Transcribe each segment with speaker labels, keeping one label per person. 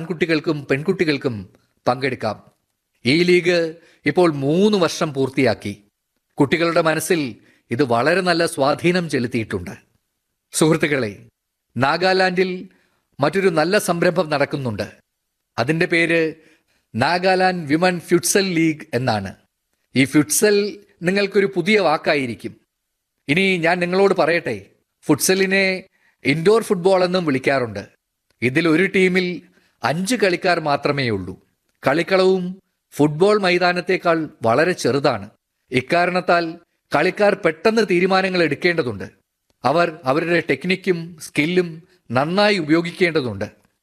Speaker 1: ആൺകുട്ടികൾക്കും പെൺകുട്ടികൾക്കും പങ്കെടുക്കാം ഈ ലീഗ് ഇപ്പോൾ മൂന്ന് വർഷം പൂർത്തിയാക്കി കുട്ടികളുടെ മനസ്സിൽ ഇത് വളരെ നല്ല സ്വാധീനം ചെലുത്തിയിട്ടുണ്ട് സുഹൃത്തുക്കളെ നാഗാലാൻഡിൽ മറ്റൊരു നല്ല സംരംഭം നടക്കുന്നുണ്ട് അതിൻ്റെ പേര് നാഗാലാൻഡ് വിമൻ ഫ്യുട്സൽ ലീഗ് എന്നാണ് ഈ ഫ്യുട്സൽ നിങ്ങൾക്കൊരു പുതിയ വാക്കായിരിക്കും ഇനി ഞാൻ നിങ്ങളോട് പറയട്ടെ ഫുട്സലിനെ ഇൻഡോർ ഫുട്ബോൾ എന്നും വിളിക്കാറുണ്ട് ഇതിൽ ഒരു ടീമിൽ അഞ്ച് കളിക്കാർ മാത്രമേ ഉള്ളൂ കളിക്കളവും ഫുട്ബോൾ മൈതാനത്തേക്കാൾ വളരെ ചെറുതാണ് ഇക്കാരണത്താൽ കളിക്കാർ പെട്ടെന്ന് തീരുമാനങ്ങൾ എടുക്കേണ്ടതുണ്ട് അവർ അവരുടെ ടെക്നിക്കും സ്കില്ലും നന്നായി ഉപയോഗിക്കേണ്ടതുണ്ട്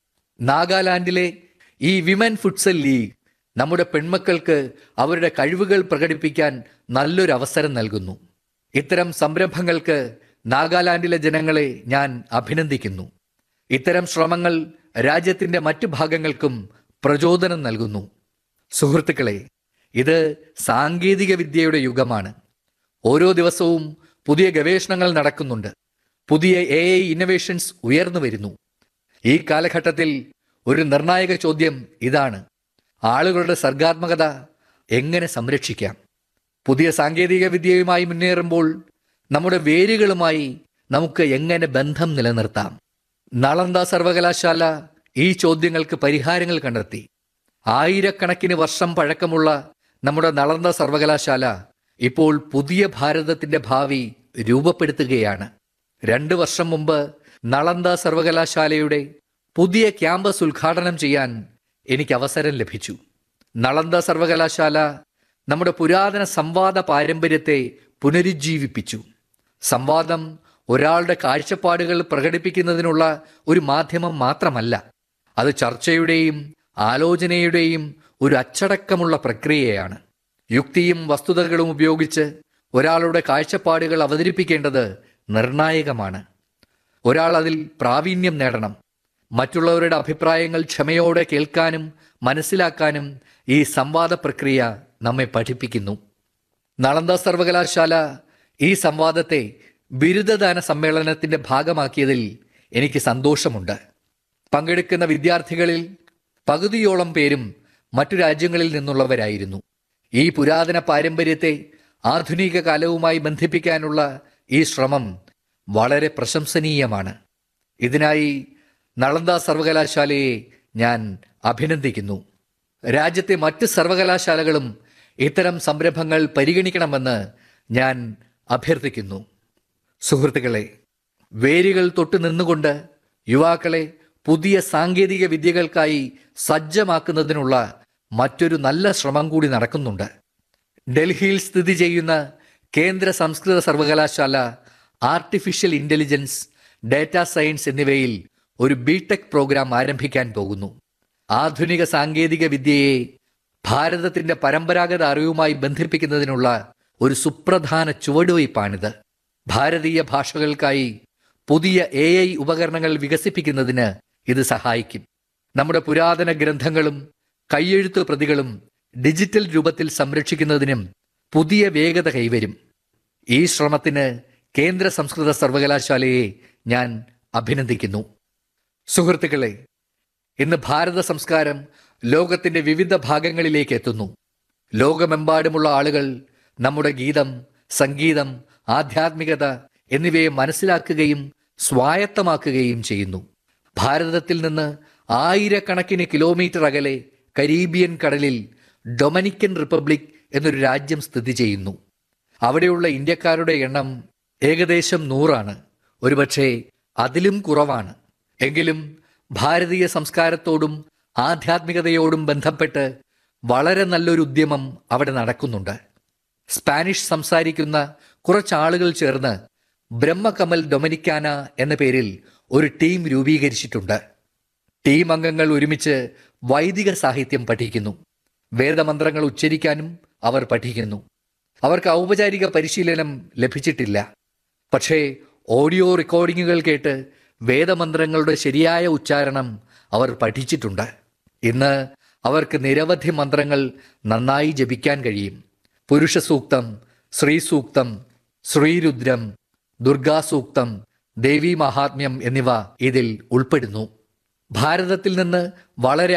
Speaker 1: നാഗാലാൻഡിലെ ഈ വിമൻ ഫുട്സൽ ലീഗ് നമ്മുടെ പെൺമക്കൾക്ക് അവരുടെ കഴിവുകൾ പ്രകടിപ്പിക്കാൻ നല്ലൊരു അവസരം നൽകുന്നു ഇത്തരം സംരംഭങ്ങൾക്ക് നാഗാലാൻഡിലെ ജനങ്ങളെ ഞാൻ അഭിനന്ദിക്കുന്നു ഇത്തരം ശ്രമങ്ങൾ രാജ്യത്തിന്റെ മറ്റു ഭാഗങ്ങൾക്കും പ്രചോദനം നൽകുന്നു സുഹൃത്തുക്കളെ ഇത് സാങ്കേതിക വിദ്യയുടെ യുഗമാണ് ഓരോ ദിവസവും പുതിയ ഗവേഷണങ്ങൾ നടക്കുന്നുണ്ട് പുതിയ എ ഐ ഇന്നവേഷൻസ് ഉയർന്നു വരുന്നു ഈ കാലഘട്ടത്തിൽ ഒരു നിർണായക ചോദ്യം ഇതാണ് ആളുകളുടെ സർഗാത്മകത എങ്ങനെ സംരക്ഷിക്കാം പുതിയ സാങ്കേതിക വിദ്യയുമായി മുന്നേറുമ്പോൾ നമ്മുടെ വേരുകളുമായി നമുക്ക് എങ്ങനെ ബന്ധം നിലനിർത്താം നളന്ദ സർവകലാശാല ഈ ചോദ്യങ്ങൾക്ക് പരിഹാരങ്ങൾ കണ്ടെത്തി ആയിരക്കണക്കിന് വർഷം പഴക്കമുള്ള നമ്മുടെ നളന്ദ സർവകലാശാല ഇപ്പോൾ പുതിയ ഭാരതത്തിന്റെ ഭാവി രൂപപ്പെടുത്തുകയാണ് രണ്ട് വർഷം മുമ്പ് നളന്ദ സർവകലാശാലയുടെ പുതിയ ക്യാമ്പസ് ഉദ്ഘാടനം ചെയ്യാൻ എനിക്ക് അവസരം ലഭിച്ചു നളന്ദ സർവകലാശാല നമ്മുടെ പുരാതന സംവാദ പാരമ്പര്യത്തെ പുനരുജ്ജീവിപ്പിച്ചു സംവാദം ഒരാളുടെ കാഴ്ചപ്പാടുകൾ പ്രകടിപ്പിക്കുന്നതിനുള്ള ഒരു മാധ്യമം മാത്രമല്ല അത് ചർച്ചയുടെയും ആലോചനയുടെയും ഒരു അച്ചടക്കമുള്ള പ്രക്രിയയാണ് യുക്തിയും വസ്തുതകളും ഉപയോഗിച്ച് ഒരാളുടെ കാഴ്ചപ്പാടുകൾ അവതരിപ്പിക്കേണ്ടത് നിർണായകമാണ് ഒരാൾ അതിൽ പ്രാവീണ്യം നേടണം മറ്റുള്ളവരുടെ അഭിപ്രായങ്ങൾ ക്ഷമയോടെ കേൾക്കാനും മനസ്സിലാക്കാനും ഈ സംവാദ പ്രക്രിയ നമ്മെ പഠിപ്പിക്കുന്നു നളന്ദ സർവകലാശാല ഈ സംവാദത്തെ ബിരുദദാന സമ്മേളനത്തിന്റെ ഭാഗമാക്കിയതിൽ എനിക്ക് സന്തോഷമുണ്ട് പങ്കെടുക്കുന്ന വിദ്യാർത്ഥികളിൽ പകുതിയോളം പേരും മറ്റു രാജ്യങ്ങളിൽ നിന്നുള്ളവരായിരുന്നു ഈ പുരാതന പാരമ്പര്യത്തെ ആധുനിക കാലവുമായി ബന്ധിപ്പിക്കാനുള്ള ഈ ശ്രമം വളരെ പ്രശംസനീയമാണ് ഇതിനായി നളന്ദ സർവകലാശാലയെ ഞാൻ അഭിനന്ദിക്കുന്നു രാജ്യത്തെ മറ്റ് സർവകലാശാലകളും ഇത്തരം സംരംഭങ്ങൾ പരിഗണിക്കണമെന്ന് ഞാൻ അഭ്യർത്ഥിക്കുന്നു സുഹൃത്തുക്കളെ വേരുകൾ തൊട്ട് നിന്നുകൊണ്ട് യുവാക്കളെ പുതിയ സാങ്കേതിക വിദ്യകൾക്കായി സജ്ജമാക്കുന്നതിനുള്ള മറ്റൊരു നല്ല ശ്രമം കൂടി നടക്കുന്നുണ്ട് ഡൽഹിയിൽ സ്ഥിതി ചെയ്യുന്ന കേന്ദ്ര സംസ്കൃത സർവകലാശാല ആർട്ടിഫിഷ്യൽ ഇന്റലിജൻസ് ഡാറ്റ സയൻസ് എന്നിവയിൽ ഒരു ബിടെക് പ്രോഗ്രാം ആരംഭിക്കാൻ പോകുന്നു ആധുനിക സാങ്കേതിക വിദ്യയെ ഭാരതത്തിന്റെ പരമ്പരാഗത അറിവുമായി ബന്ധിപ്പിക്കുന്നതിനുള്ള ഒരു സുപ്രധാന ചുവടുവയ്പ്പാണിത് ഭാരതീയ ഭാഷകൾക്കായി പുതിയ എ ഐ ഉപകരണങ്ങൾ വികസിപ്പിക്കുന്നതിന് ഇത് സഹായിക്കും നമ്മുടെ പുരാതന ഗ്രന്ഥങ്ങളും കയ്യെഴുത്ത് പ്രതികളും ഡിജിറ്റൽ രൂപത്തിൽ സംരക്ഷിക്കുന്നതിനും പുതിയ വേഗത കൈവരും ഈ ശ്രമത്തിന് കേന്ദ്ര സംസ്കൃത സർവകലാശാലയെ ഞാൻ അഭിനന്ദിക്കുന്നു സുഹൃത്തുക്കളെ ഇന്ന് ഭാരത സംസ്കാരം ലോകത്തിന്റെ വിവിധ ഭാഗങ്ങളിലേക്ക് എത്തുന്നു ലോകമെമ്പാടുമുള്ള ആളുകൾ നമ്മുടെ ഗീതം സംഗീതം ആധ്യാത്മികത എന്നിവയെ മനസ്സിലാക്കുകയും സ്വായത്തമാക്കുകയും ചെയ്യുന്നു ഭാരതത്തിൽ നിന്ന് ആയിരക്കണക്കിന് കിലോമീറ്റർ അകലെ കരീബിയൻ കടലിൽ ഡൊമിനിക്കൻ റിപ്പബ്ലിക് എന്നൊരു രാജ്യം സ്ഥിതി ചെയ്യുന്നു അവിടെയുള്ള ഇന്ത്യക്കാരുടെ എണ്ണം ഏകദേശം നൂറാണ് ഒരുപക്ഷെ അതിലും കുറവാണ് എങ്കിലും ഭാരതീയ സംസ്കാരത്തോടും ആധ്യാത്മികതയോടും ബന്ധപ്പെട്ട് വളരെ നല്ലൊരു ഉദ്യമം അവിടെ നടക്കുന്നുണ്ട് സ്പാനിഷ് സംസാരിക്കുന്ന കുറച്ചാളുകൾ ചേർന്ന് ബ്രഹ്മകമൽ ഡൊമിനിക്കാന എന്ന പേരിൽ ഒരു ടീം രൂപീകരിച്ചിട്ടുണ്ട് ടീം അംഗങ്ങൾ ഒരുമിച്ച് വൈദിക സാഹിത്യം പഠിക്കുന്നു വേദമന്ത്രങ്ങൾ ഉച്ചരിക്കാനും അവർ പഠിക്കുന്നു അവർക്ക് ഔപചാരിക പരിശീലനം ലഭിച്ചിട്ടില്ല പക്ഷേ ഓഡിയോ റെക്കോർഡിങ്ങുകൾ കേട്ട് വേദമന്ത്രങ്ങളുടെ ശരിയായ ഉച്ചാരണം അവർ പഠിച്ചിട്ടുണ്ട് ഇന്ന് അവർക്ക് നിരവധി മന്ത്രങ്ങൾ നന്നായി ജപിക്കാൻ കഴിയും പുരുഷ സൂക്തം ശ്രീ സൂക്തം ശ്രീരുദ്രം ദുർഗാസൂക്തം ദേവി മഹാത്മ്യം എന്നിവ ഇതിൽ ഉൾപ്പെടുന്നു ഭാരതത്തിൽ നിന്ന് വളരെ